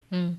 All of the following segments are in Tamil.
ம்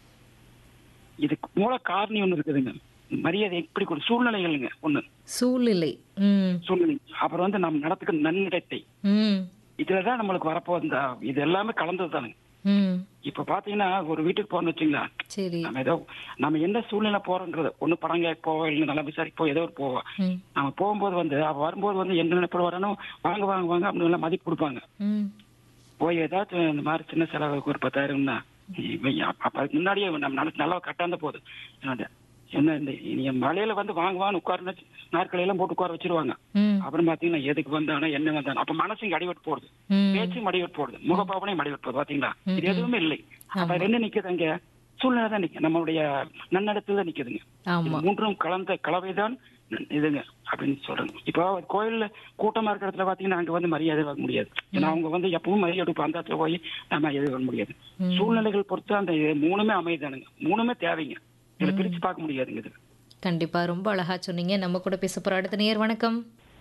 இதுக்கு மூல காரணி ஒண்ணு இருக்குதுங்க மரியாதை எப்படி கொடு சூழ்நிலைகள்ங்க ஒண்ணு சூழ்நிலை ம் சூழ்நிலை அப்புறம் வந்து நம்ம நடத்துக்கிற நன்னடத்தை ம் இதுலதான் நம்மளுக்கு வரப்போ இந்த இது எல்லாமே கலந்தது தானுங்க ம் இப்ப பாத்தீங்கன்னா ஒரு வீட்டுக்கு போறோம்னு வச்சுங்களா சரி நம்ம ஏதோ நம்ம என்ன சூழ்நிலை போறோங்கிறது ஒண்ணு படம் கேட்க போவோம் இல்லை நல்லா விசாரிக்க போவோம் ஏதோ ஒரு போவோம் ம் நம்ம போகும்போது வந்து அவ வரும்போது வந்து என்ன நினைப்பட வரணும் வாங்க வாங்க வாங்க அப்படின்னு எல்லாம் மதிப்பு கொடுப்பாங்க ம் போய் ஏதாச்சும் இந்த மாதிரி சின்ன செலவுக்கு ஒரு பத்தாயிரம்னா இவன் அப்ப அப்ப அதுக்கு முன்னாடியே நம்ம நல்ல நல்லா கட்டாந்த போகுது என்னோட என்ன இந்த நீ மலையில வந்து வாங்க வாங்க உட்காருன்னு நாற்காலியெல்லாம் போட்டு உட்கார வச்சிருவாங்க ம் அப்புறம் பாத்தீங்கன்னா எதுக்கு வந்தானோ என்ன வந்தானோ அப்ப மனசுங்க அடிவட்டு போடுது ம் பேச்சும் அடிவட்டு போடுது முகப்பாவனையும் அடிவட்டு போகுது பாத்தீங்களா இது எதுவுமே இல்லை அப்ப ரெண்டு நிக்குது அங்க சூழ்நிலை தான் நிக்க நம்மளுடைய நன்னடத்துல தான் நிக்குதுங்க ஆமா இது மூன்றும் கலந்த கலவைதான் இதுங்க அப்படின்னு சொல்றேன் இப்போ கோயில்ல கூட்டமா இருக்கிற இடத்துல பாத்தீங்கன்னா அங்க வந்து மரியாதை வாங்க முடியாது ஏன்னா அவங்க வந்து எப்பவும் மரியாதை கொடுப்போம் அந்த இடத்துல போய் நம்ம இது பண்ண முடியாது சூழ்நிலைகள் பொறுத்து அந்த இது மூணுமே அமைதானுங்க மூணுமே தேவைங்க இதுல பிரிச்சு பார்க்க முடியாதுங்க இது கண்டிப்பா ரொம்ப அழகா சொன்னீங்க நம்ம கூட பேச போற அடுத்த நேயர் வணக்கம்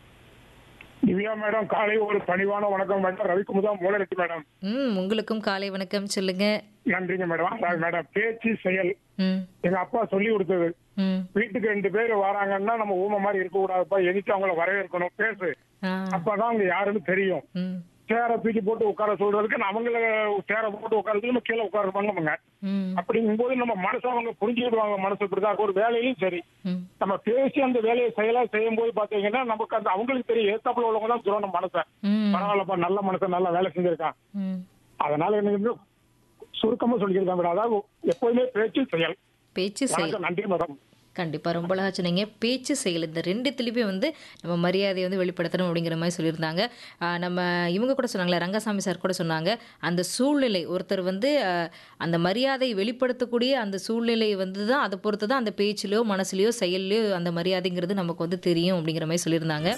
திவ்யா மேடம் காலை ஒரு பணிவான வணக்கம் மேடம் ரவிக்குமுதா மூலரெட்டி மேடம் ம் உங்களுக்கும் காலை வணக்கம் சொல்லுங்க நன்றிங்க மேடம் அதாவது மேடம் பேச்சு செயல் ம் எங்க அப்பா சொல்லி கொடுத்தது ம் வீட்டுக்கு ரெண்டு பேர் வராங்கன்னா நம்ம ஊமை மாதிரி இருக்க கூடாதுப்பா எதிர்த்து அவங்கள வரவேற்கணும் பேசு ஆ அப்பதான் அவங்க யாருன்னு தெரியும் ம் சேரை தூக்கி போட்டு உட்கார சொல்றதுக்கு நான் அவங்கள சேரை போட்டு உட்காரதுக்கு நம்ம கீழே உட்காருப்பாங்க ம் அப்படிங்கும்போது நம்ம மனசை அவங்க புரிஞ்சுக்கிடுவாங்க மனசு இப்படிதான் ஒரு வேலையிலும் சரி ம் நம்ம பேசி அந்த வேலையை செயலா செய்யும் போது பாத்தீங்கன்னா நமக்கு அந்த அவங்களுக்கு தெரியும் ஏத்தாப்புல உள்ளவங்க தான் சொல்லணும் மனசை ம் பரவாயில்லப்பா நல்ல மனசை நல்லா வேலை செஞ்சிருக்கான் ம் அதனால எனக்கு வந்து சுருக்கமா சொல்லிக்கிறேன் மேடம் அதாவது எப்போதுமே பேச்சு செயல் பேச்சு செயல் வணக்கம் நன்றி மேடம் கண்டிப்பா ரொம்ப அழகா சொன்னீங்க பேச்சு செயல் இந்த ரெண்டுத்துலேயுமே வந்து நம்ம மரியாதையை வந்து வெளிப்படுத்தணும் அப்படிங்கிற மாதிரி சொல்லியிருந்தாங்க ஆஹ் நம்ம இவங்க கூட சொன்னாங்களே ரங்கசாமி சார் கூட சொன்னாங்க அந்த சூழ்நிலை ஒருத்தர் வந்து ஆஹ், அந்த மரியாதை வெளிப்படுத்தக்கூடிய அந்த சூழ்நிலை வந்து தான் அதை பொறுத்து தான் அந்த பேச்சிலையோ மனசுலையோ செயல்லையோ அந்த மரியாதைங்கிறது நமக்கு வந்து தெரியும் அப்படிங்கிற மாதிரி சொல்லியிருந்தாங்க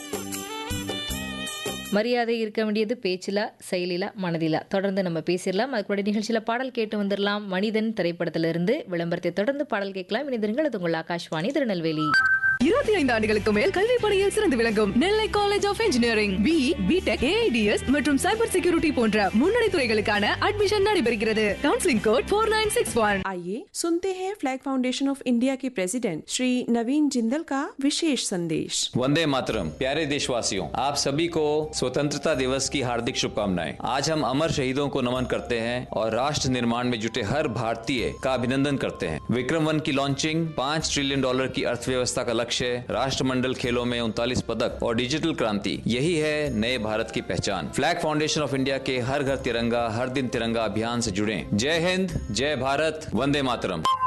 மரியாதை இருக்க வேண்டியது பேச்சில செயலில மனதில தொடர்ந்து நம்ம பேசிடலாம் அதுக்கூட நிகழ்ச்சியில பாடல் கேட்டு வந்துடலாம் மனிதன் திரைப்படத்திலிருந்து விளம்பரத்தை தொடர்ந்து பாடல் கேட்கலாம் இணைந்திருங்கள் அது உங்கள் ஆகாஷ்வாணி திருநெல்வேலி இருபத்தி ஐந்து ஆண்டுகளுக்கு மேல் கல்வி பணியில் சிறந்து விளங்கும் Nellai college of engineering B B Tech AIDS மற்றும் சைபர் செக்யூரிட்டி போன்ற முன்னணி துறைகளுக்கான அட்மிஷன் நடைபெறுகிறது counselling code four nine six one आइए सुनते हैं फ्लैग फाउंडेशन ऑफ इंडिया के प्रेसिडेंट श्री नवीन जिंदल का विशेष संदेश वंदे मातरम प्यारे देशवासियों आप सभी को स्वतंत्रता दिवस की हार्दिक शुभकामनाएं आज हम अमर शहीदों को नमन करते हैं और राष्ट्र निर्माण में जुटे हर भारतीय का अभिनंदन करते हैं विक्रम वन की लॉन्चिंग पाँच ट्रिलियन डॉलर की अर्थव्यवस्था का लक्ष्य राष्ट्रमंडल खेलों में उनतालीस पदक और डिजिटल क्रांति यही है नए भारत की पहचान फ्लैग फाउंडेशन ऑफ इंडिया के हर घर तिरंगा हर दिन तिरंगा अभियान से जुड़े जय हिंद जय भारत वंदे मातरम